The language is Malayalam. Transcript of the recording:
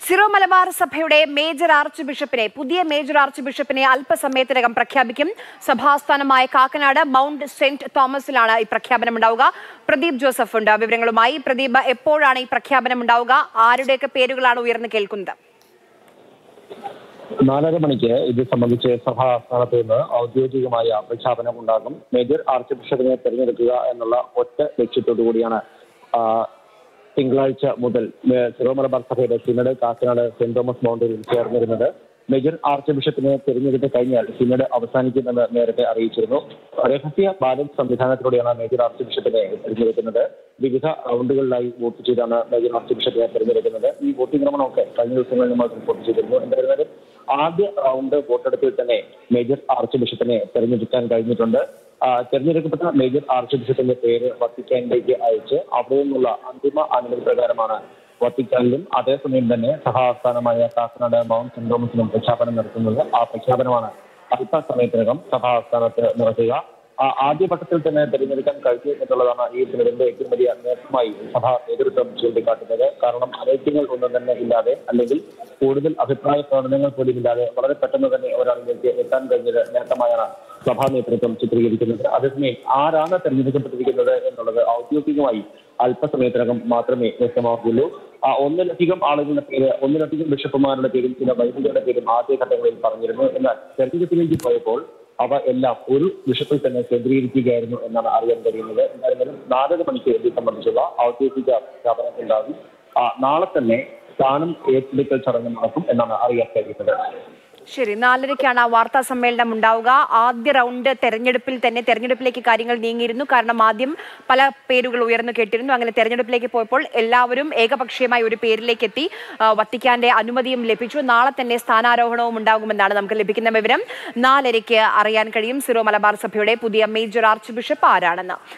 സിറോ മലബാർ സഭയുടെ മേജർ ആർച്ച് ബിഷപ്പിനെ പുതിയ മേജർ ആർച്ച് ബിഷപ്പിനെ അല്പസമയത്തിനകം പ്രഖ്യാപിക്കും സഭാസ്ഥാനമായ കാക്കനാട് മൗണ്ട് സെന്റ് തോമസിലാണ് ഈ പ്രഖ്യാപനം ഉണ്ടാവുക പ്രദീപ് ജോസഫ് ഉണ്ട് വിവരങ്ങളുമായി പ്രദീപ് എപ്പോഴാണ് ഈ പ്രഖ്യാപനം ഉണ്ടാവുക ആരുടെയൊക്കെ പേരുകളാണ് ഉയർന്നു കേൾക്കുന്നത് നാലര മണിക്ക് ഇത് സംബന്ധിച്ച് സഭാ ആസ്ഥാനത്ത് നിന്ന് ഔദ്യോഗികമായ പ്രഖ്യാപനം ഉണ്ടാകും മേജർ ആർച്ച് ബിഷപ്പിനെ തെരഞ്ഞെടുക്കുക എന്നുള്ള ഒറ്റ ലക്ഷ്യത്തോടു കൂടിയാണ് ആ, തിങ്കളാഴ്ച മുതൽ മേ- സിറോ മലബാർ സഭയുടെ സിനഡ് കാക്കനാട് സെന്റ് തോമസ് മൗണ്ടിൽ ചേർന്നിരുന്നത് മേജർ ആർച്ച് ബിഷപ്പിനെ തിരഞ്ഞെടുത്ത് കഴിഞ്ഞാൽ സിനഡ് അവസാനിക്കുമെന്ന് നേരത്തെ അറിയിച്ചിരുന്നു രഹസ്യ ബാലറ്റ് സംവിധാനത്തിലൂടെയാണ് മേജർ ആർച്ച് ബിഷപ്പിനെ തിരഞ്ഞെടുക്കുന്നത് വിവിധ റൗണ്ടുകളിലായി വോട്ട് ചെയ്താണ് മേജർ ആർച്ച് ബിഷപ്പിനെ തിരഞ്ഞെടുക്കുന്നത് ഈ വോട്ടിംഗ് ക്രമണമൊക്കെ കഴിഞ്ഞ ദിവസങ്ങളിൽ നമ്മൾ റിപ്പോർട്ട് ചെയ്തിരുന്നു എന്തായിരുന്നാലും ആദ്യ റൗണ്ട് വോട്ടെടുപ്പിൽ തന്നെ മേജർ ആർച്ച് ബിഷപ്പിനെ തെരഞ്ഞെടുക്കാൻ കഴിഞ്ഞിട്ടുണ്ട് ആ, തെരഞ്ഞെടുക്കപ്പെട്ട മേജർ ആർച്ച് ബിഷപ്പിന്റെ പേര് വത്തിക്കാനിലേക്ക് അയച്ച് അവിടെ നിന്നുള്ള അന്തിമ അനുമതി പ്രകാരമാണ് വത്തിക്കാനിലും അതേസമയം തന്നെ സഭാസ്ഥാനമായ കാക്കനാട് മൗണ്ട് സെന്റ് തോമസിലും പ്രഖ്യാപനം നടത്തുന്നത് ആ പ്രഖ്യാപനമാണ് അല്പസമയത്തിനകം സഭാസ്ഥാനത്ത് നടത്തുക ആ, ആദ്യഘട്ടത്തിൽ തന്നെ തിരഞ്ഞെടുക്കാൻ കഴിഞ്ഞു എന്നുള്ളതാണ് ഈ സിനഡിന്റെ ഏറ്റവും വലിയ നേട്ടമായി സഭ നേതൃത്വം ചൂണ്ടിക്കാട്ടുന്നത് കാരണം അനൈക്യങ്ങൾ ഒന്നും തന്നെ ഇല്ലാതെ അല്ലെങ്കിൽ കൂടുതൽ അഭിപ്രായ പ്രകടനങ്ങൾ പോലും ഇല്ലാതെ വളരെ പെട്ടെന്ന് തന്നെ ഒരാളിലേക്ക് എത്താൻ കഴിഞ്ഞത് നേട്ടമായാണ് സഭാ നേതൃത്വം ചിത്രീകരിക്കുന്നത് അതേസമയം ആരാണ് തെരഞ്ഞെടുക്കപ്പെട്ടിരിക്കുന്നത് എന്നുള്ളത് ഔദ്യോഗികമായി അല്പസമയത്തിനകം മാത്രമേ വ്യക്തമാകുള്ളൂ ആ ഒന്നിലധികം ആളുകളുടെ പേര് ഒന്നിലധികം ബിഷപ്പുമാരുടെ പേരും ചില വൈദികരുടെ പേരും ആദ്യഘട്ടങ്ങളിൽ പറഞ്ഞിരുന്നു എന്നാൽ തെരഞ്ഞെടുപ്പിലേക്ക് പോയപ്പോൾ അവ എല്ലാം ഒരു ബിഷപ്പിൽ തന്നെ കേന്ദ്രീകരിക്കുകയായിരുന്നു എന്നാണ് അറിയാൻ കഴിയുന്നത് എന്തായാലും നാലര മണിക്ക് ഇത് സംബന്ധിച്ചുള്ള ഔദ്യോഗിക പ്രഖ്യാപനം ഉണ്ടാകും ആ, നാളെ തന്നെ സ്ഥാനം ഏറ്റെടുക്കൽ ചടങ്ങ് നടക്കും എന്നാണ് അറിയാൻ കഴിയുന്നത് ശരി നാലരയ്ക്കാണ് ആ വാർത്താ സമ്മേളനം ഉണ്ടാവുക ആദ്യ റൗണ്ട് തെരഞ്ഞെടുപ്പിൽ തന്നെ തെരഞ്ഞെടുപ്പിലേക്ക് കാര്യങ്ങൾ നീങ്ങിയിരുന്നു കാരണം ആദ്യം പല പേരുകൾ ഉയർന്നു കേട്ടിരുന്നു അങ്ങനെ തെരഞ്ഞെടുപ്പിലേക്ക് പോയപ്പോൾ എല്ലാവരും ഏകപക്ഷീയമായി ഒരു പേരിലേക്ക് എത്തി ആ, വത്തിക്കാന്റെ അനുമതിയും ലഭിച്ചു നാളെ തന്നെ സ്ഥാനാരോഹണവും ഉണ്ടാകുമെന്നാണ് നമുക്ക് ലഭിക്കുന്ന വിവരം നാലരയ്ക്ക് അറിയാൻ കഴിയും സിറോ മലബാർ സഭയുടെ പുതിയ മേജർ ആർച്ച് ബിഷപ്പ് ആരാണെന്ന്